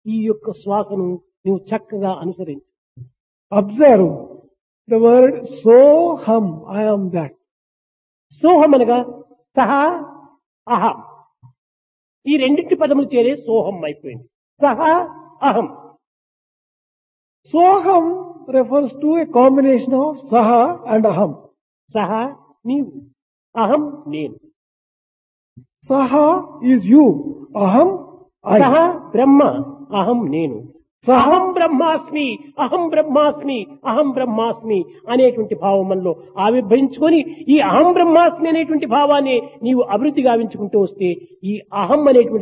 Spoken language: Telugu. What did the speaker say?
ఈ యొక్క శ్వాసను నువ్వు చక్కగా అనుసరించు Observe the word soham, I am that. సోహం అనగా సహ అహం ఈ రెండింటి పదములు చేరే సోహం అయిపోయింది సహ అహం Soham refers to a combination of saha and aham. సహ నీవు అహం నేను Saha is you, aham సహ I. బ్రహ్మ అహం నేను సహ అహం బ్రహ్మాస్మి అహం బ్రహ్మాస్మి అహం బ్రహ్మాస్మి అనేటువంటి భావం మనలో ఆవిర్భవించుకొని ఈ అహం బ్రహ్మాస్మి అనేటువంటి భావాన్ని నీవు అభివృద్ధి గావించుకుంటూ వస్తే ఈ అహం అనేటువంటి